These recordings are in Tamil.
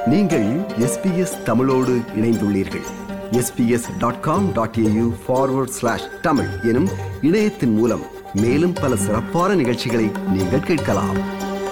நீங்கள் எஸ்பிஎஸ் தமிழோடு இணைந்துள்ளீர்கள் SBS dot com dot AU forward slash Tamil எனும் இணையத்தின் மூலம் மேலும் பல சிறப்பான நிகழ்ச்சிகளை நீங்கள் கேட்கலாம்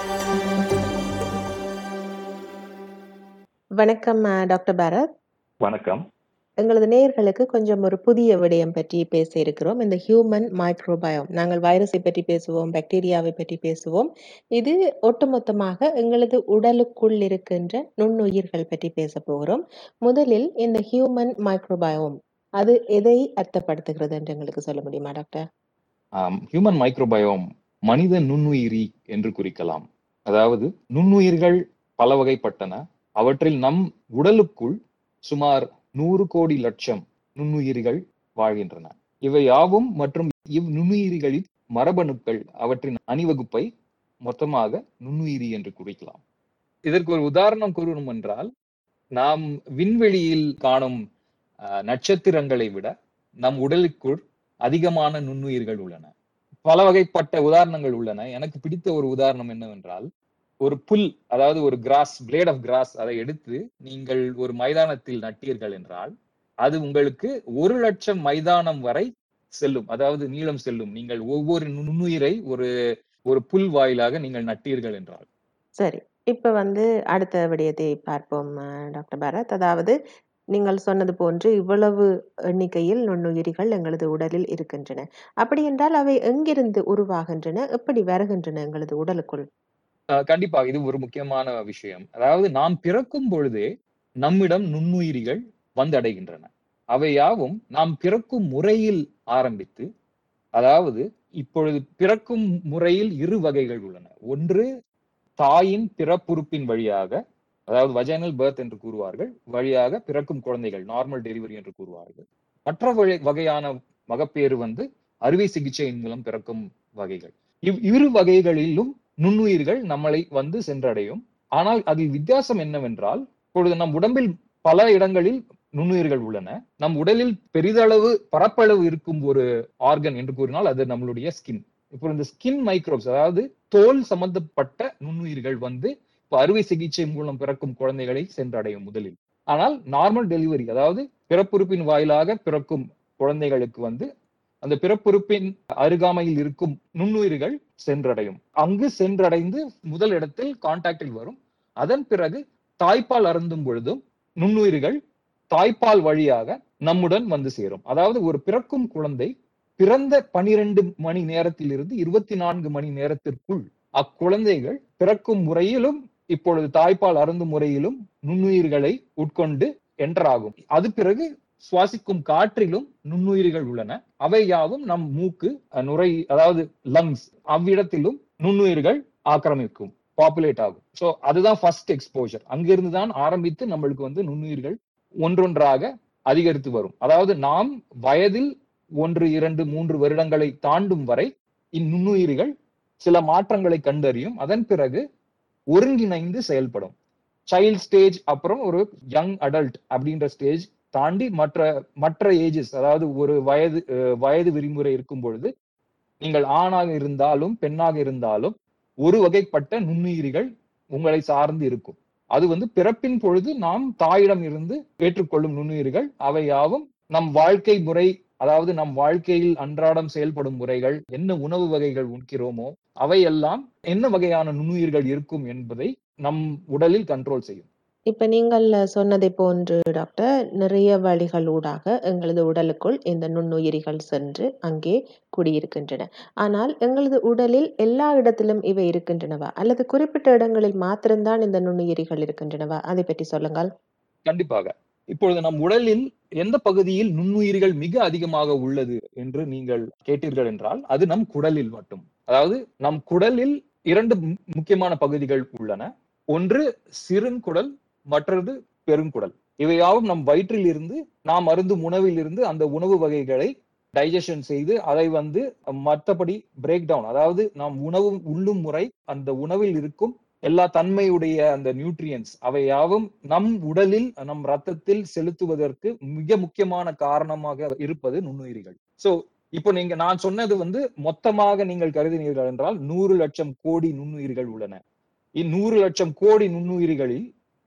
வணக்கம் அஹ், டாக்டர் பாரத் வணக்கம் எங்களது நேயர்களுக்கு கொஞ்சம் ஒரு புதிய விடயம் பற்றி பேச இருக்கிறோம் இந்த ஹியூமன் மைக்ரோபயோம் நாங்கள் வைரஸை பற்றி பேசுவோம் பாக்டீரியாவை பற்றி பேசுவோம் இது ஒட்டுமொத்தமாக எங்களது உடலுக்குள் இருக்கின்ற நுண்ணுயிர்கள் பற்றி பேச போகிறோம் முதலில் இந்த ஹியூமன் மைக்ரோபயோம் அது எதை அர்த்தப்படுத்துகிறது என்று எங்களுக்கு சொல்ல முடியுமா டாக்டர் ஹியூமன் மைக்ரோபயோம் மனித நுண்ணுயிரி என்று குறிக்கலாம் அதாவது நுண்ணுயிர்கள் பல வகைப்பட்டன அவற்றில் நம் உடலுக்குள் சுமார் நூறு கோடி லட்சம் நுண்ணுயிரிகள் வாழ்கின்றன இவை யாவும் மற்றும் இவ் நுண்ணுயிரிகளின் மரபணுக்கள் அவற்றின் அணிவகுப்பை மொத்தமாக நுண்ணுயிரி என்று குறிக்கலாம் இதற்கு ஒரு உதாரணம் கூறணும் என்றால் நாம் விண்வெளியில் காணும் அஹ், நட்சத்திரங்களை விட நம் உடலுக்குள் அதிகமான நுண்ணுயிர்கள் உள்ளன பல வகைப்பட்ட உதாரணங்கள் உள்ளன எனக்கு பிடித்த ஒரு உதாரணம் என்னவென்றால் ஒரு புல் அதாவது ஒரு கிராஸ் பிளேட் ஆஃப் கிராஸ் அதை எடுத்து நீங்கள் ஒரு மைதானத்தில் நட்டீர்கள் என்றால் அது உங்களுக்கு ஒரு லட்சம் மைதானம் வரை செல்லும் அதாவது நீளம் செல்லும் நீங்கள் ஒவ்வொரு நுண்ணுயிரை ஒரு ஒரு புல் வாயிலாக நீங்கள் நட்டீர்கள் என்றால் சரி இப்ப வந்து அடுத்த விடயத்தை பார்ப்போம் அஹ், டாக்டர் பாரத் அதாவது நீங்கள் சொன்னது போன்று இவ்வளவு எண்ணிக்கையில் நுண்ணுயிரிகள் எங்களது உடலில் இருக்கின்றன அப்படி என்றால் அவை எங்கிருந்து உருவாகின்றன எப்படி வருகின்றன எங்களது உடலுக்குள் அஹ் கண்டிப்பாக இது ஒரு முக்கியமான விஷயம் அதாவது நாம் பிறக்கும் பொழுதே நம்மிடம் நுண்ணுயிரிகள் வந்தடைகின்றன அவை யாவும் நாம் பிறக்கும் முறையில் ஆரம்பித்து அதாவது இப்பொழுது பிறக்கும் முறையில் இரு வகைகள் உள்ளன ஒன்று தாயின் பிறப்புறுப்பின் வழியாக அதாவது வஜைனல் பர்த் என்று கூறுவார்கள் வழியாக பிறக்கும் குழந்தைகள் நார்மல் டெலிவரி என்று கூறுவார்கள் மற்ற வகை- வகையான மகப்பேறு வந்து அறுவை சிகிச்சையின் மூலம் பிறக்கும் வகைகள் இவ் இரு வகைகளிலும் நுண்ணுயிர்கள் நம்மளை வந்து சென்றடையும் ஆனால் அதில் வித்தியாசம் என்னவென்றால் இப்பொழுது நம் உடம்பில் பல இடங்களில் நுண்ணுயிர்கள் உள்ளன நம் உடலில் பெரிதளவு பரப்பளவு இருக்கும் ஒரு ஆர்கன் என்று கூறினால் அது நம்மளுடைய ஸ்கின் இப்போ இந்த ஸ்கின் மைக்ரோப்ஸ் அதாவது தோல் சம்பந்தப்பட்ட நுண்ணுயிர்கள் வந்து இப்போ அறுவை சிகிச்சை மூலம் பிறக்கும் குழந்தைகளை சென்றடையும் முதலில் ஆனால் நார்மல் டெலிவரி அதாவது பிறப்புறுப்பின் வாயிலாக பிறக்கும் குழந்தைகளுக்கு வந்து அந்த பிறப்புறுப்பின் அருகாமையில் இருக்கும் நுண்ணுயிர்கள் சென்றடையும் அங்கு சென்றடைந்து முதல் இடத்தில் கான்டாக்டில் வரும் அதன் பிறகு தாய்ப்பால் அருந்தும் பொழுதும் நுண்ணுயிர்கள் தாய்ப்பால் வழியாக நம்முடன் வந்து சேரும் அதாவது ஒரு பிறக்கும் குழந்தை பிறந்த பனிரெண்டு மணி நேரத்திலிருந்து இருபத்தி நான்கு மணி நேரத்திற்குள் அக்குழந்தைகள் பிறக்கும் முறையிலும் இப்பொழுது தாய்ப்பால் அருந்தும் முறையிலும் நுண்ணுயிர்களை உட்கொண்டு என்டராகும் அது பிறகு சுவாசிக்கும் காற்றிலும் நுண்ணுயிர்கள் உள்ளன அவை யாவும் நம் மூக்கு அஹ், நுரை அதாவது லங்ஸ் அவ்விடத்திலும் நுண்ணுயிர்கள் ஆக்கிரமிக்கும் பாப்புலேட் ஆகும் சோ அதுதான் ஃபர்ஸ்ட் எக்ஸ்போஜர் அங்கிருந்து தான் ஆரம்பித்து நம்மளுக்கு வந்து நுண்ணுயிர்கள் ஒன்றொன்றாக அதிகரித்து வரும் அதாவது நாம் வயதில் ஒன்று இரண்டு மூன்று வருடங்களை தாண்டும் வரை இந்நுண்ணுயிர்கள் சில மாற்றங்களை கண்டறியும் அதன் பிறகு ஒருங்கிணைந்து செயல்படும் சைல்ட் ஸ்டேஜ் அப்புறம் ஒரு யங் அடல்ட் அப்படின்ற ஸ்டேஜ் தாண்டி மற்ற மற்ற ஏஜஸ் அதாவது ஒரு வயது அஹ், வயது விதிமுறை இருக்கும் பொழுது நீங்கள் ஆணாக இருந்தாலும் பெண்ணாக இருந்தாலும் ஒரு வகைப்பட்ட நுண்ணுயிரிகள் உங்களை சார்ந்து இருக்கும் அது வந்து பிறப்பின் பொழுது நாம் தாயிடம் இருந்து ஏற்றுக்கொள்ளும் நுண்ணுயிர்கள் அவை யாவும் நம் வாழ்க்கை முறை அதாவது நம் வாழ்க்கையில் அன்றாடம் செயல்படும் முறைகள் என்ன உணவு வகைகள் உண்கிறோமோ அவையெல்லாம் என்ன வகையான நுண்ணுயிர்கள் இருக்கும் என்பதை நம் உடலில் கண்ட்ரோல் செய்யும் இப்ப நீங்கள் சொன்னதை போன்று டாக்டர் நிறைய வழிகள் ஊடாக எங்களது உடலுக்குள் இந்த நுண்ணுயிரிகள் சென்று அங்கே குடியிருக்கின்றன ஆனால் எங்களது உடலில் எல்லா இடத்திலும் இவை இருக்கின்றனவா அல்லது குறிப்பிட்ட இடங்களில் மாத்திரம்தான் இந்த நுண்ணுயிரிகள் இருக்கின்றனவா அதை பற்றி சொல்லுங்கள் கண்டிப்பாக இப்பொழுது நம் உடலில் எந்த பகுதியில் நுண்ணுயிர்கள் மிக அதிகமாக உள்ளது என்று நீங்கள் கேட்டீர்கள் என்றால் அது நம் குடலில் மட்டும் அதாவது நம் குடலில் இரண்டு மு- முக்கியமான பகுதிகள் உள்ளன ஒன்று சிறுங்குடல் மற்றது பெருங்குடல் இவையாவும் நம் வயிற்றில் இருந்து நாம் அருந்தும் உணவில் இருந்து அந்த உணவு வகைகளை டைஜஷன் செய்து அதை வந்து மற்றபடி பிரேக் டவுன் அதாவது நாம் உணவு உண்ணும் முறை அந்த உணவில் இருக்கும் எல்லா தன்மையுடைய அந்த நியூட்ரியன்ஸ் அவை யாவும் நம் உடலில் நம் ரத்தத்தில் செலுத்துவதற்கு மிக முக்கியமான காரணமாக இருப்பது நுண்ணுயிரிகள் சோ இப்போ நீங்க நான் சொன்னது வந்து மொத்தமாக நீங்கள் கருதினீர்கள் என்றால் நூறு லட்சம் கோடி நுண்ணுயிர்கள் உள்ளன இந்நூறு லட்சம் கோடி நுண்ணுயிரிகளில்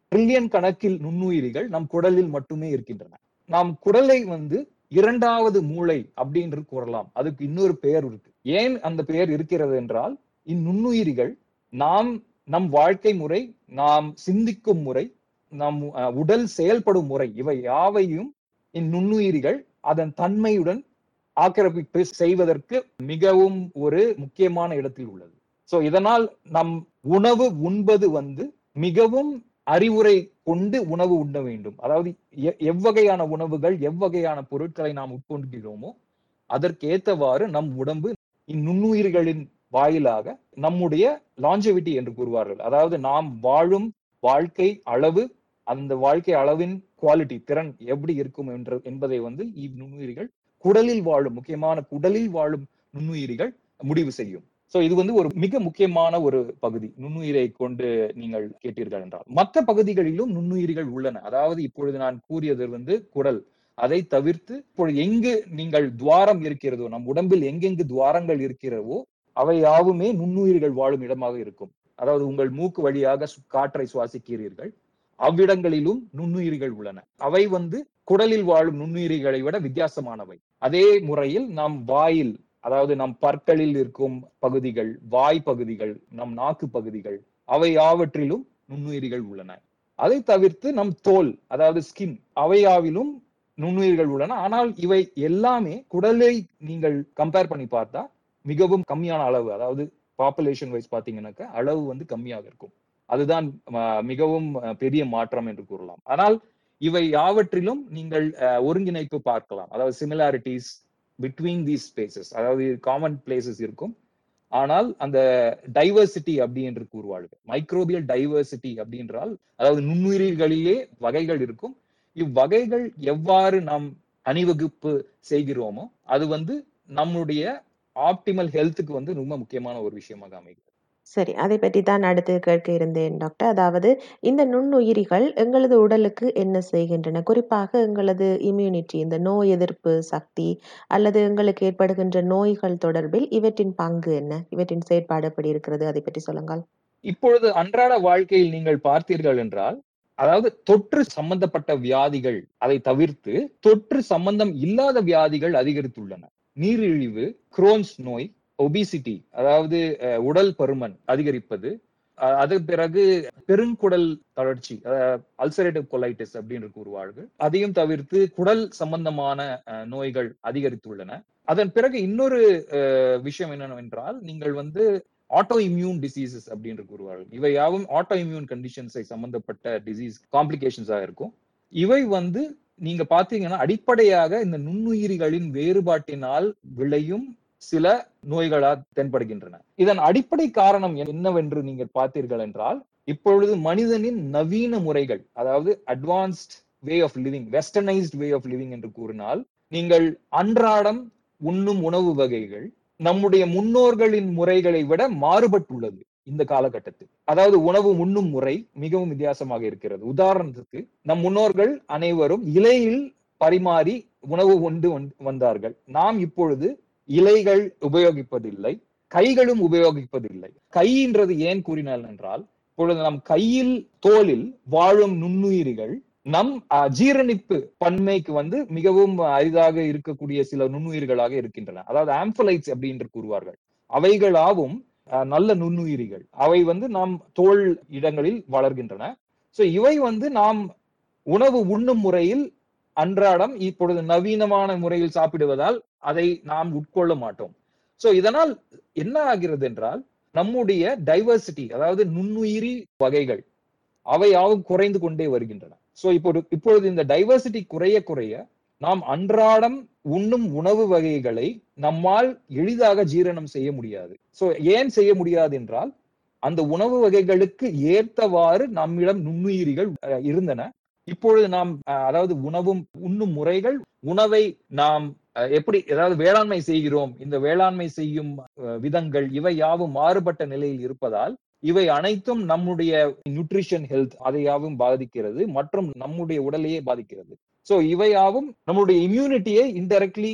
ட்ரில்லியன் கணக்கில் நுண்ணுயிரிகள் நம் குடலில் மட்டுமே இருக்கின்றன நாம் குடலை வந்து இரண்டாவது மூளை அப்படின்னு கூறலாம் அதுக்கு இன்னொரு பெயர் இருக்கு ஏன் அந்த பெயர் இருக்கிறது என்றால் இந்நுண்ணுயிரிகள் நாம் நம் வாழ்க்கை முறை நாம் சிந்திக்கும் முறை நம் அஹ், உடல் செயல்படும் முறை இவை யாவையும் இந்நுண்ணுயிரிகள் அதன் தன்மையுடன் ஆக்கிரமிப்பு செய்வதற்கு மிகவும் ஒரு முக்கியமான இடத்தில் உள்ளது சோ இதனால் நம் உணவு உண்பது வந்து மிகவும் அறிவுரை கொண்டு உணவு உண்ண வேண்டும் அதாவது எ- எவ்வகையான உணவுகள் எவ்வகையான பொருட்களை நாம் உட்கொள்கிறோமோ அதற்கேத்தவாறு நம் உடம்பு இந்நுண்ணுயிர்களின் வாயிலாக நம்முடைய லாஞ்சவிட்டி என்று கூறுவார்கள் அதாவது நாம் வாழும் வாழ்க்கை அளவு அந்த வாழ்க்கை அளவின் குவாலிட்டி திறன் எப்படி இருக்கும் என்ற என்பதை வந்து இந்நுண்ணுயிரிகள் குடலில் வாழும் முக்கியமான குடலில் வாழும் நுண்ணுயிரிகள் முடிவு செய்யும் சோ இது வந்து ஒரு மிக முக்கியமான ஒரு பகுதி நுண்ணுயிரை கொண்டு நீங்கள் கேட்டீர்கள் என்றால் மற்ற பகுதிகளிலும் நுண்ணுயிரிகள் உள்ளன அதாவது இப்பொழுது நான் கூறியது வந்து குடல் அதை தவிர்த்து இப்பொழுது எங்கு நீங்கள் துவாரம் இருக்கிறதோ நம் உடம்பில் எங்கெங்கு துவாரங்கள் இருக்கிறவோ அவை யாவுமே நுண்ணுயிர்கள் வாழும் இடமாக இருக்கும் அதாவது உங்கள் மூக்கு வழியாக சு- காற்றை சுவாசிக்கிறீர்கள் அவ்விடங்களிலும் நுண்ணுயிரிகள் உள்ளன அவை வந்து குடலில் வாழும் நுண்ணுயிரிகளை விட வித்தியாசமானவை அதே முறையில் நாம் வாயில் அதாவது நம் பற்களில் இருக்கும் பகுதிகள் வாய் பகுதிகள் நம் நாக்கு பகுதிகள் அவை யாவற்றிலும் நுண்ணுயிரிகள் உள்ளன அதை தவிர்த்து நம் தோல் அதாவது ஸ்கின் அவையாவிலும் நுண்ணுயிர்கள் உள்ளன ஆனால் இவை எல்லாமே குடலை நீங்கள் கம்பேர் பண்ணி பார்த்தா மிகவும் கம்மியான அளவு அதாவது பாப்புலேஷன் வைஸ் பாத்தீங்கன்னாக்க அளவு வந்து கம்மியாக இருக்கும் அதுதான் அஹ், மிகவும் அஹ், பெரிய மாற்றம் என்று கூறலாம் ஆனால் இவை யாவற்றிலும் நீங்கள் அஹ், ஒருங்கிணைப்பு பார்க்கலாம் அதாவது சிமிலாரிட்டிஸ் பிட்வீன் தீஸ் ஸ்பேசஸ் அதாவது காமன் பிளேசஸ் இருக்கும் ஆனால் அந்த டைவர்சிட்டி அப்படி என்று கூறுவார்கள் மைக்ரோபியல் டைவர்சிட்டி அப்படின்றால் அதாவது நுண்ணுயிரிகளிலே வகைகள் இருக்கும் இவ்வகைகள் எவ்வாறு நாம் அணிவகுப்பு செய்கிறோமோ அது வந்து நம்முடைய ஆப்டிமல் ஹெல்த்துக்கு வந்து ரொம்ப முக்கியமான ஒரு விஷயமாக அமைகிறது சரி அதை பற்றி தான் அடுத்து கேட்க இருந்தேன் டாக்டர் அதாவது இந்த நுண்ணுயிரிகள் எங்களது உடலுக்கு என்ன செய்கின்றன குறிப்பாக எங்களது இம்யூனிட்டி இந்த நோய் எதிர்ப்பு சக்தி அல்லது எங்களுக்கு ஏற்படுகின்ற நோய்கள் தொடர்பில் இவற்றின் பங்கு என்ன இவற்றின் செயற்பாடு எப்படி இருக்கிறது அதை பற்றி சொல்லுங்கள் இப்பொழுது அன்றாட வாழ்க்கையில் நீங்கள் பார்த்தீர்கள் என்றால் அதாவது தொற்று சம்பந்தப்பட்ட வியாதிகள் அதை தவிர்த்து தொற்று சம்பந்தம் இல்லாத வியாதிகள் அதிகரித்துள்ளன நீரிழிவு குரோன்ஸ் நோய் ஒபிசிட்டி அதாவது அஹ், உடல் பருமன் அதிகரிப்பது அஹ், அதன் பிறகு பெருங்குடல் தளர்ச்சி அல்சரேட்டிவ் கொலைட்டிஸ் அப்படின்னு கூறுவார்கள் அதையும் தவிர்த்து குடல் சம்பந்தமான அஹ், நோய்கள் அதிகரித்துள்ளன அதன் பிறகு இன்னொரு அஹ், விஷயம் என்னவென்றால் நீங்கள் வந்து ஆட்டோ இம்யூன் டிசீசஸ் அப்படின்னு கூறுவார்கள் இவை யாவும் ஆட்டோ இம்யூன் கண்டிஷன்ஸை சம்பந்தப்பட்ட டிசீஸ் காம்ப்ளிகேஷன்ஸா இருக்கும் இவை வந்து நீங்க பாத்தீங்கன்னா அடிப்படையாக இந்த நுண்ணுயிரிகளின் வேறுபாட்டினால் விளையும் சில நோய்களா தென்படுகின்றன இதன் அடிப்படை காரணம் என்னவென்று நீங்கள் பார்த்தீர்கள் என்றால் இப்பொழுது மனிதனின் நவீன முறைகள் அதாவது advanced way of living westernised way of living என்று கூறினால் நீங்கள் அன்றாடம் உண்ணும் உணவு வகைகள் நம்முடைய முன்னோர்களின் முறைகளை விட மாறுபட்டுள்ளது இந்த காலகட்டத்தில் அதாவது உணவு உண்ணும் முறை மிகவும் வித்தியாசமாக இருக்கிறது உதாரணத்துக்கு நம் முன்னோர்கள் அனைவரும் இலையில் பரிமாறி உணவு உண்டு வந்- வந்தார்கள் நாம் இப்பொழுது இலைகள் உபயோகிப்பதில்லை கைகளும் உபயோகிப்பதில்லை கைன்றது ஏன் கூறினால் என்றால் இப்பொழுது நம் கையில் தோலில் வாழும் நுண்ணுயிரிகள் நம் அஹ், ஜீரணிப்பு பன்மைக்கு வந்து மிகவும் அரிதாக இருக்கக்கூடிய சில நுண்ணுயிர்களாக இருக்கின்றன அதாவது ஆம்பலைட்ஸ் அப்படின்னு கூறுவார்கள் அவைகளாவும் அஹ், நல்ல நுண்ணுயிரிகள் அவை வந்து நாம் தோல் இடங்களில் வளர்கின்றன சோ இவை வந்து நாம் உணவு உண்ணும் முறையில் அன்றாடம் இப்பொழுது நவீனமான முறையில் சாப்பிடுவதால் அதை நாம் உட்கொள்ள மாட்டோம் சோ இதனால் என்ன ஆகிறது என்றால் நம்முடைய டைவர்சிட்டி அதாவது நுண்ணுயிரி வகைகள் அவை யாவும் குறைந்து கொண்டே வருகின்றன சோ இப்பொழுது இப்பொழுது இந்த டைவர்சிட்டி குறைய குறைய நாம் அன்றாடம் உண்ணும் உணவு வகைகளை நம்மால் எளிதாக ஜீரணம் செய்ய முடியாது சோ ஏன் செய்ய முடியாது என்றால் அந்த உணவு வகைகளுக்கு ஏற்றவாறு நம்மிடம் நுண்ணுயிரிகள் அஹ், இருந்தன இப்பொழுது நாம் அஹ், அதாவது உணவும் உண்ணும் முறைகள் உணவை நாம் அஹ், எப்படி ஏதாவது வேளாண்மை செய்கிறோம் இந்த வேளாண்மை செய்யும் அஹ், விதங்கள் இவை யாவும் மாறுபட்ட நிலையில் இருப்பதால் இவை அனைத்தும் நம்முடைய நியூட்ரிஷன் ஹெல்த் அதை யாவும் பாதிக்கிறது மற்றும் நம்முடைய உடலையே பாதிக்கிறது சோ இவை யாவும் நம்முடைய இம்யூனிட்டியை இன்டைரக்ட்லி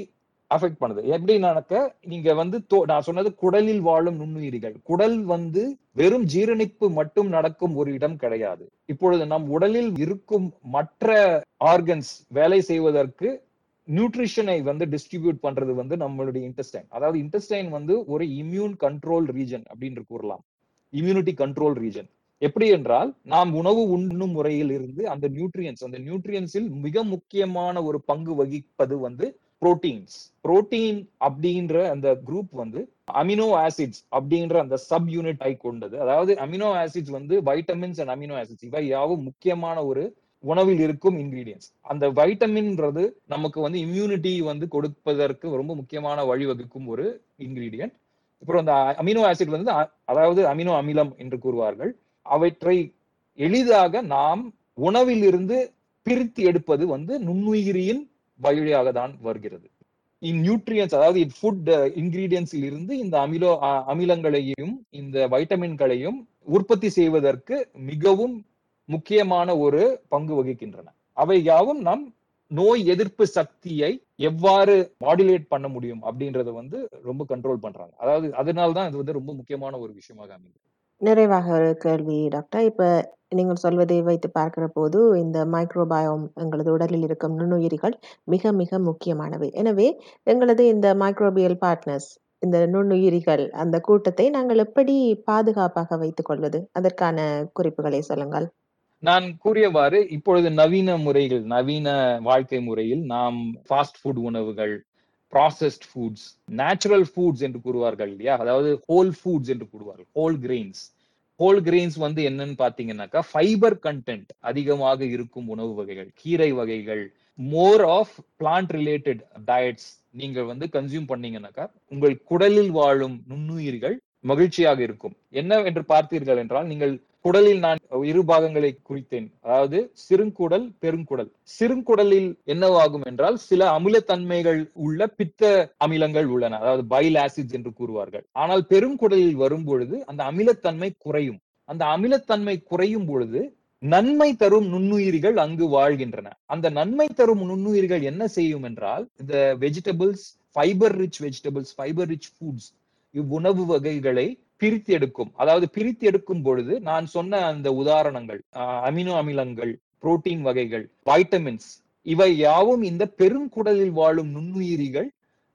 அஃபெக்ட் பண்ணுது எப்படின்னாக்க நீங்க வந்து தோ- நான் சொன்னது குடலில் வாழும் நுண்ணுயிரிகள் குடல் வந்து வெறும் ஜீரணிப்பு மட்டும் நடக்கும் ஒரு இடம் கிடையாது இப்பொழுது நம் உடலில் இருக்கும் மற்ற ஆர்கன்ஸ் வேலை செய்வதற்கு நியூட்ரிஷனை வந்து டிஸ்ட்ரிபியூட் பண்றது வந்து நம்மளுடைய இன்டெஸ்டைன் அதாவது இன்டெஸ்டைன் வந்து ஒரு இம்யூன் கண்ட்ரோல் ரீஜன் அப்படின்னு கூறலாம் இம்யூனிட்டி கண்ட்ரோல் ரீஜன் எப்படி என்றால் நாம் உணவு உண்ணும் முறையில் இருந்து அந்த நியூட்ரியன்ஸ் அந்த நியூட்ரியன்ஸில் மிக முக்கியமான ஒரு பங்கு வகிப்பது வந்து புரோட்டீன்ஸ் புரோட்டீன் அப்படின்ற அந்த குரூப் வந்து அமினோ ஆசிட்ஸ் அப்படின்ற அந்த சப் யூனிட் ஆய் கொண்டது அதாவது அமினோ ஆசிட்ஸ் வந்து வைட்டமின்ஸ் அண்ட் அமினோ ஆசிட்ஸ் இவை யாவும் முக்கியமான ஒரு உணவில் இருக்கும் இன்கிரீடியன்ஸ் அந்த வைட்டமின்ன்றது நமக்கு வந்து இம்யூனிட்டி வந்து கொடுப்பதற்கு ரொம்ப முக்கியமான வழிவகுக்கும் ஒரு இன்கிரீடியன்ட் அப்புறம் அந்த அமினோ ஆசிட் வந்து அ- அதாவது அமினோ அமிலம் என்று கூறுவார்கள் அவற்றை எளிதாக நாம் உணவில் இருந்து பிரித்து எடுப்பது வந்து நுண்ணுயிரியின் வழியாக தான் வருகிறது நியூட்ரியன்ஸ் அதாவது ஃபுட் இன்கிரீடியன்ஸில் இருந்து இந்த அமிலோ அ- அமிலங்களையும் இந்த வைட்டமின்களையும் உற்பத்தி செய்வதற்கு மிகவும் முக்கியமான ஒரு பங்கு வகிக்கின்றன அவை யாவும் நம் நோய் எதிர்ப்பு சக்தியை எவ்வாறு மாடுலேட் பண்ண முடியும் அப்படின்றத வந்து ரொம்ப கண்ட்ரோல் பண்றாங்க அதாவது அதனால தான் இது வந்து ரொம்ப முக்கியமான ஒரு விஷயமாக அமைது நிறைவாக ஒரு கேள்வி டாக்டர் இப்ப நீங்கள் சொல்வதை வைத்து பார்க்கிற போது இந்த மைக்ரோபயோம் எங்களது உடலில் இருக்கும் நுண்ணுயிரிகள் மிக மிக முக்கியமானவை எனவே எங்களது இந்த மைக்ரோபியல் பார்ட்னர்ஸ் இந்த நுண்ணுயிரிகள் அந்த கூட்டத்தை நாங்கள் எப்படி பாதுகாப்பாக வைத்துக் கொள்வது அதற்கான குறிப்புகளை சொல்லுங்கள் நான் கூறியவாறு இப்பொழுது நவீன முறைகள் நவீன வாழ்க்கை முறையில் நாம் ஃபாஸ்ட் ஃபுட் உணவுகள் ப்ராசஸ்ட் ஃபுட்ஸ் நேச்சுரல் ஃபுட்ஸ் என்று கூறுவார்கள் இல்லையா அதாவது ஹோல் ஃபுட்ஸ் என்று கூறுவார்கள் ஹோல் கிரெயின்ஸ் ஹோல் கிரெயின்ஸ் வந்து என்னன்னு பாத்தீங்கன்னாக்கா ஃபைபர் கண்டென்ட் அதிகமாக இருக்கும் உணவு வகைகள் கீரை வகைகள் more of plant related diets நீங்கள் வந்து கன்சியூம் பண்ணீங்கன்னாக்கா உங்கள் குடலில் வாழும் நுண்ணுயிர்கள் மகிழ்ச்சியாக இருக்கும் என்ன என்று பார்த்தீர்கள் என்றால் நீங்கள் குடலில் நான் இரு பாகங்களை குறித்தேன் அதாவது சிறுங்குடல் பெருங்குடல் சிறுங்குடலில் என்னவாகும் என்றால் சில அமிலத்தன்மைகள் உள்ள பித்த அமிலங்கள் உள்ளன அதாவது பைல் ஆசிட்ஸ் என்று கூறுவார்கள் ஆனால் பெருங்குடலில் வரும் பொழுது அந்த அமிலத்தன்மை குறையும் அந்த அமிலத்தன்மை குறையும் பொழுது நன்மை தரும் நுண்ணுயிரிகள் அங்கு வாழ்கின்றன அந்த நன்மை தரும் நுண்ணுயிர்கள் என்ன செய்யும் என்றால் இந்த vegetables fibre rich vegetables fibre rich foods இவ்வுணவு வகைகளை பிரித்து எடுக்கும் அதாவது பிரித்து எடுக்கும் பொழுது நான் சொன்ன அந்த உதாரணங்கள் ஆஹ் அமினோ அமிலங்கள் புரோட்டீன் வகைகள் வைட்டமின்ஸ் இவை யாவும் இந்த பெருங்குடலில் வாழும் நுண்ணுயிரிகள்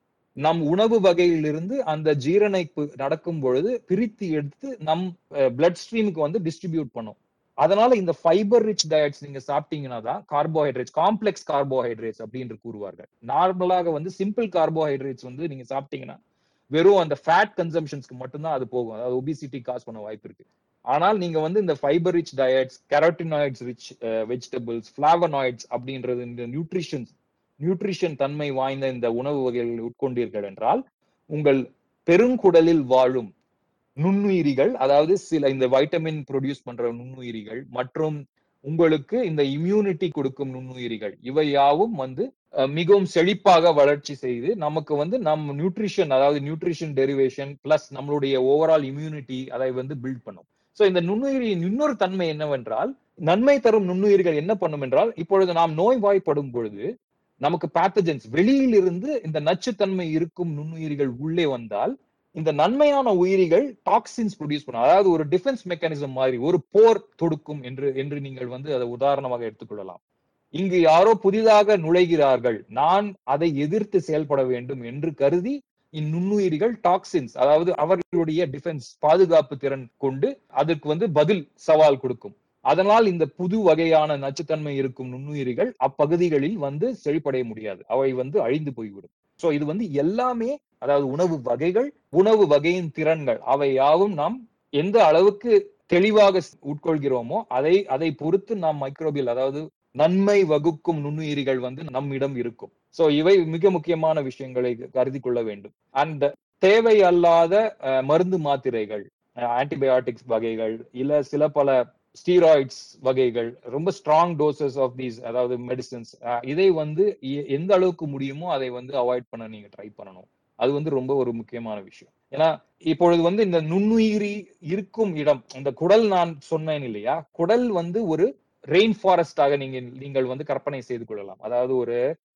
நம் உணவு வகையிலிருந்து அந்த ஜீரணைப்பு நடக்கும் பொழுது பிரித்து எடுத்து நம் பிளட் ஸ்ட்ரீமுக்கு வந்து டிஸ்ட்ரிபியூட் பண்ணும் அதனால இந்த ஃபைபர் ரிச் டயட்ஸ் நீங்க சாப்பிட்டீங்கன்னா தான் கார்போஹைட்ரேட்ஸ் காம்ப்ளெக்ஸ் கார்போஹைட்ரேட்ஸ் அப்படின்னு கூறுவார்கள் நார்மலாக வந்து சிம்பிள் கார்போஹைட்ரேட்ஸ் வந்து நீங்க சாப்பிட்டீங்கன்னா வெறும் அந்த ஃபேட் கன்சம்ஷன்ஸ்க்கு மட்டும்தான் அது போகும் அதாவது ஒபிசிட்டி காஸ் பண்ண வாய்ப்பு இருக்கு ஆனால் நீங்க வந்து இந்த fibre rich diets carotenoids rich vegetables flavonoids அப்படின்றது இந்த நியூட்ரிஷன்ஸ் நியூட்ரிஷன் தன்மை வாய்ந்த இந்த உணவு வகைகள் உட்கொண்டீர்கள் என்றால் உங்கள் பெருங்குடலில் வாழும் நுண்ணுயிரிகள் அதாவது சில இந்த வைட்டமின் ப்ரொடியூஸ் பண்ற நுண்ணுயிரிகள் மற்றும் உங்களுக்கு இந்த இம்யூனிட்டி கொடுக்கும் நுண்ணுயிரிகள் இவை யாவும் வந்து அஹ், மிகவும் செழிப்பாக வளர்ச்சி செய்து நமக்கு வந்து நம் நியூட்ரிஷன் அதாவது நியூட்ரிஷன் டெரிவேஷன் பிளஸ் நம்மளுடைய ஓவரால் இம்யூனிட்டி அதை வந்து பில்ட் பண்ணும் சோ இந்த நுண்ணுயிரியின் இன்னொரு தன்மை என்னவென்றால் நன்மை தரும் நுண்ணுயிர்கள் என்ன பண்ணும் என்றால் இப்பொழுது நாம் நோய்வாய்ப்படும் பொழுது நமக்கு பேத்தஜன்ஸ் வெளியில் இருந்து இந்த நச்சுத்தன்மை இருக்கும் நுண்ணுயிரிகள் உள்ளே வந்தால் இந்த நன்மையான உயிரிகள் டாக்ஸின்ஸ் ப்ரொடியூஸ் பண்ணும் அதாவது ஒரு டிஃபென்ஸ் மெக்கானிசம் மாதிரி ஒரு போர் தொடுக்கும் என்று என்று நீங்கள் வந்து அதை உதாரணமாக எடுத்துக்கொள்ளலாம் இங்கு யாரோ புதிதாக நுழைகிறார்கள் நான் அதை எதிர்த்து செயல்பட வேண்டும் என்று கருதி இந்நுண்ணுயிரிகள் டாக்ஸின்ஸ் அதாவது அவர்களுடைய டிஃபென்ஸ் பாதுகாப்பு திறன் கொண்டு அதற்கு வந்து பதில் சவால் கொடுக்கும் அதனால் இந்த புது வகையான நச்சுத்தன்மை இருக்கும் நுண்ணுயிரிகள் அப்பகுதிகளில் வந்து செழிப்படைய முடியாது அவை வந்து அழிந்து போய்விடும் சோ இது வந்து எல்லாமே அதாவது உணவு வகைகள் உணவு வகையின் திறன்கள் அவை யாவும் நாம் எந்த அளவுக்கு தெளிவாக உட்கொள்கிறோமோ அதை அதை பொறுத்து நாம் மைக்ரோபியல் அதாவது நன்மை வகுக்கும் நுண்ணுயிரிகள் வந்து நம்மிடம் இருக்கும் சோ இவை மிக முக்கியமான விஷயங்களை கருதி கொள்ள வேண்டும் அண்ட் தேவை அல்லாத அஹ், மருந்து மாத்திரைகள் ஆன்டிபயோட்டிக்ஸ் வகைகள் இல்ல சில பல ஸ்டீராய்ட்ஸ் வகைகள் ரொம்ப ஸ்ட்ராங் டோசஸ் ஆஃப் தீஸ் அதாவது மெடிசன்ஸ் இதை வந்து எ- எந்த அளவுக்கு முடியுமோ அதை வந்து அவாய்ட் பண்ண நீங்க ட்ரை பண்ணணும் அது வந்து ரொம்ப ஒரு முக்கியமான விஷயம் ஏன்னா இப்பொழுது வந்து இந்த நுண்ணுயிரி இருக்கும் இடம் இந்த குடல் நான் சொன்னேன் இல்லையா குடல் வந்து ஒரு ரெயின் ஃபாரஸ்டாக நீங்க நீங்கள் வந்து கற்பனை செய்து கொள்ளலாம் அதாவது ஒரு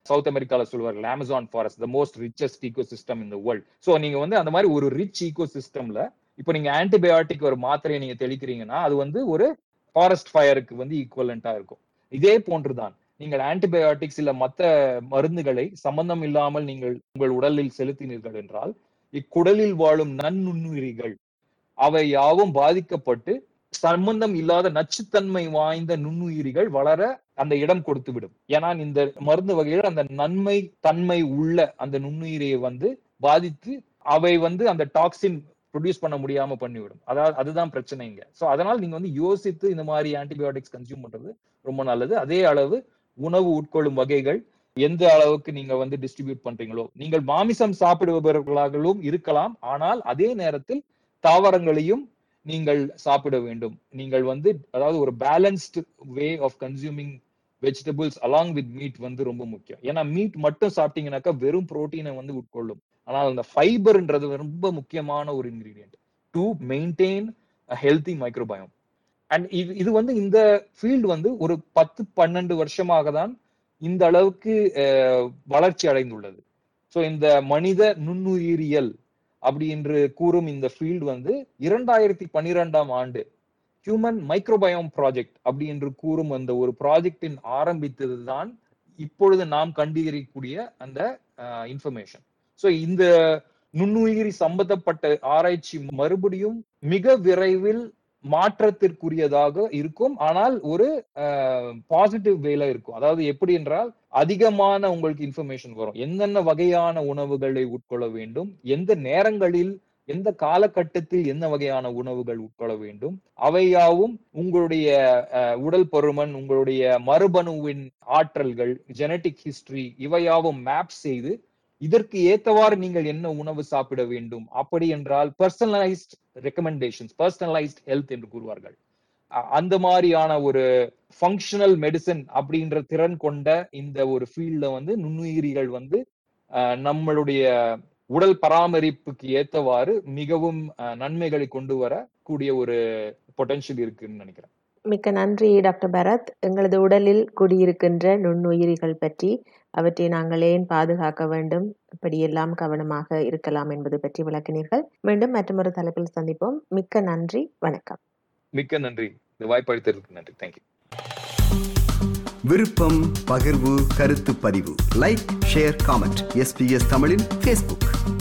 சவுத் அமெரிக்கால சொல்லுவார்கள் Amazon forest the most richest ecosystem இந்த வேர்ல்ட் ஸோ நீங்க வந்து அந்த மாதிரி ஒரு ரிச் ஈகோ சிஸ்டம்ல இப்போ நீங்க ஆன்டிபயோட்டிக் ஒரு மாத்திரையை நீங்க தெளிக்கிறீங்கன்னா அது வந்து ஒரு ஃபாரஸ்ட் ஃபயருக்கு வந்து ஈக்குவலண்டா இருக்கும் இதே போன்றுதான் நீங்கள் ஆன்டிபயோட்டிக்ஸ் இல்ல மத்த மருந்துகளை சம்பந்தம் இல்லாமல் நீங்கள் உங்கள் உடலில் செலுத்தினீர்கள் என்றால் இக்குடலில் வாழும் நன்னுண்ணுயிரிகள் அவை யாவும் பாதிக்கப்பட்டு சம்பந்தம் இல்லாத நச்சுத்தன்மை வாய்ந்த நுண்ணுயிரிகள் வளர அந்த இடம் கொடுத்து விடும் ஏன்னா இந்த மருந்து வகைகள் அந்த நன்மை தன்மை உள்ள அந்த நுண்ணுயிரியை வந்து பாதித்து அவை வந்து அந்த டாக்ஸின் ப்ரொடியூஸ் பண்ண முடியாம பண்ணிவிடும் அதாவது அதுதான் பிரச்சனை இங்க சோ அதனால நீங்க வந்து யோசித்து இந்த மாதிரி ஆன்டிபயோட்டிக்ஸ் கன்சியூம் பண்றது ரொம்ப நல்லது அதே அளவு உணவு உட்கொள்ளும் வகைகள் எந்த அளவுக்கு நீங்க வந்து டிஸ்ட்ரிபியூட் பண்றீங்களோ நீங்கள் மாமிசம் சாப்பிடுபவர்களாகவும் இருக்கலாம் ஆனால் அதே நேரத்தில் தாவரங்களையும் நீங்கள் சாப்பிட வேண்டும் நீங்கள் வந்து அதாவது ஒரு balanced way of consuming vegetables along with meat வந்து ரொம்ப முக்கியம் ஏன்னா மீட் மட்டும் சாப்பிட்டீங்கன்னாக்கா வெறும் புரோட்டீனை வந்து உட்கொள்ளும் ஆனால் அந்த ஃபைபர்ன்றது ரொம்ப முக்கியமான ஒரு ingredient to maintain healthy microbiome and இது இது வந்து இந்த ஃபீல்டு வந்து ஒரு பத்து பன்னெண்டு வருஷமாக தான் இந்த அளவுக்கு வளர்ச்சி அடைந்துள்ளது ஸோ இந்த மனித நுண்ணுயிரியல் அப்படி என்று கூறும் இந்த ஃபீல்டு வந்து இரண்டாயிரத்தி பன்னிரெண்டாம் ஆண்டு ஹியூமன் மைக்ரோபயோம் ப்ராஜெக்ட் அப்படி என்று கூறும் அந்த ஒரு ப்ராஜெக்டின் ஆரம்பித்தது தான் இப்பொழுது நாம் கண்டறியக்கூடிய அந்த இன்ஃபர்மேஷன் ஸோ இந்த நுண்ணுயிரி சம்பந்தப்பட்ட ஆராய்ச்சி மறுபடியும் மிக விரைவில் மாற்றத்திற்குரியதாக இருக்கும் ஆனால் ஒரு பாசிட்டிவ் வேல இருக்கும் அதாவது எப்படி என்றால் அதிகமான உங்களுக்கு இன்ஃபர்மேஷன் வரும் என்னென்ன வகையான உணவுகளை உட்கொள்ள வேண்டும் எந்த நேரங்களில் எந்த காலகட்டத்தில் என்ன வகையான உணவுகள் உட்கொள்ள வேண்டும் அவையாவும் உங்களுடைய உடல் பருமன் உங்களுடைய மரபணுவின் ஆற்றல்கள் ஜெனட்டிக் ஹிஸ்டரி இவையாவும் மேப் செய்து இதற்கு ஏத்தவாறு நீங்கள் என்ன உணவு சாப்பிட வேண்டும் அப்படி என்றால் பர்சனலைஸ்ட் ரெக்கமெண்டேஷன்ஸ் பர்சனலைஸ்ட் ஹெல்த் என்று கூறுவார்கள் அந்த மாதிரியான ஒரு ஃபங்க்ஷனல் மெடிசன் அப்படின்ற திறன் கொண்ட இந்த ஒரு ஃபீல்ட்ல வந்து நுண்ணுயிரிகள் வந்து நம்மளுடைய உடல் பராமரிப்புக்கு ஏத்தவாறு மிகவும் நன்மைகளை கொண்டு வர கூடிய ஒரு பொட்டன்ஷியல் இருக்குன்னு நினைக்கிறேன் மிக்க நன்றி டாக்டர் பரத் எங்களது உடலில் குடியிருக்கின்ற நுண்ணுயிரிகள் பற்றி அவற்றை நாங்கள் ஏன் பாதுகாக்க வேண்டும் இப்படியெல்லாம் கவனமாக இருக்கலாம் என்பது பற்றி விளக்கினீர்கள் மீண்டும் மற்றொரு தலைப்பில் சந்திப்போம் மிக்க நன்றி வணக்கம் மிக்க நன்றி இந்த வாய்ப்பளித்ததற்கு நன்றி தேங்க்யூ விருப்பம் பகிர்வு கருத்து பதிவு லைக் ஷேர் காமெண்ட் எஸ்பிஎஸ் தமிழின் ஃபேஸ்புக்